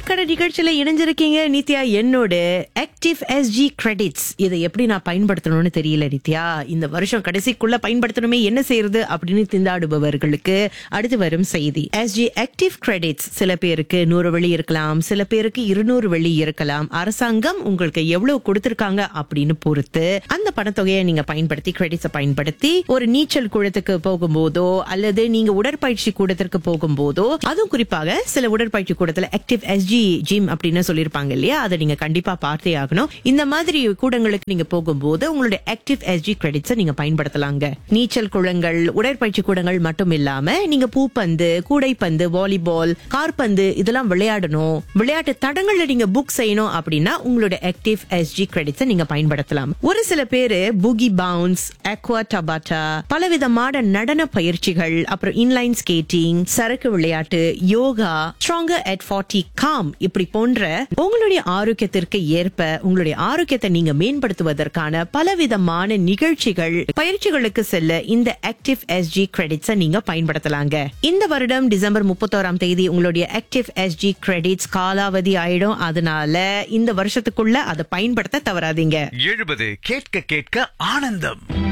கடை நிகழ்ச்சியில இணைஞ்சிருக்கீங்க நித்யா என்னோட ஆக்டிவ் எஸ்ஜி கிரெடிட்ஸ் இதை எப்படி நான் பயன்படுத்தணும்னு தெரியல நித்யா இந்த வருஷம் கடைசிக்குள்ள பயன்படுத்தணுமே என்ன செய்யறது அப்படின்னு திண்டாடுபவர்களுக்கு அடுத்து வரும் செய்தி எஸ்ஜி ஆக்டிவ் கிரெடிட்ஸ் சில பேருக்கு நூறு வெள்ளி இருக்கலாம் சில பேருக்கு இருநூறு வெள்ளி இருக்கலாம் அரசாங்கம் உங்களுக்கு எவ்வளவு கொடுத்திருக்காங்க அப்படின்னு பொறுத்து அந்த பணத்தொகையை நீங்க பயன்படுத்தி கிரெடிட்ஸை பயன்படுத்தி ஒரு நீச்சல் குளத்துக்கு போகும்போதோ அல்லது நீங்க உடற்பயிற்சி கூடத்திற்கு போகும்போதோ அதுவும் குறிப்பாக சில உடற்பயிற்சி கூடத்துல ஆக்டிவ் எஸ்ஜி ஜிம் அப்படின்னு சொல்லியிருப்பாங்க இல்லையா அதை நீங்க கண்டிப்பா பார்த்தே ஆகணும் இந்த மாதிரி கூடங்களுக்கு நீங்க போகும்போது உங்களுடைய ஆக்டிவ் எஸ்ஜி கிரெடிட்ஸை நீங்க பயன்படுத்தலாங்க நீச்சல் குளங்கள் உடற்பயிற்சி கூடங்கள் மட்டும் இல்லாம நீங்க பூப்பந்து கூடைப்பந்து வாலிபால் கார்பந்து இதெல்லாம் விளையாடணும் விளையாட்டு தடங்கள்ல நீங்க புக் செய்யணும் அப்படின்னா உங்களுடைய ஆக்டிவ் எஸ்ஜி கிரெடிட்ஸை நீங்க பயன்படுத்தலாம் ஒரு சில பேரு புகி பவுன்ஸ் அக்வா டபாட்டா பலவிதமான நடன பயிற்சிகள் அப்புறம் இன்லைன் ஸ்கேட்டிங் சரக்கு விளையாட்டு yoga stronger at forty com இப்படி போன்ற உங்களுடைய ஆரோக்கியத்திற்கு ஏற்ப உங்களுடைய ஆரோக்கியத்தை நீங்க மேம்படுத்துவதற்கான பலவிதமான நிகழ்ச்சிகள் பயிற்சிகளுக்கு செல்ல இந்த ஆக்டிவ் எஸ்ஜி கிரெடிட்ஸை நீங்க பயன்படுத்தலாங்க இந்த வருடம் டிசம்பர் முப்பத்தோராம் தேதி உங்களுடைய ஆக்டிவ் எஸ்ஜி கிரெடிட்ஸ் காலாவதி ஆயிடும் அதனால இந்த வருஷத்துக்குள்ள அதை பயன்படுத்த தவறாதீங்க எழுபது கேட்க கேட்க ஆனந்தம்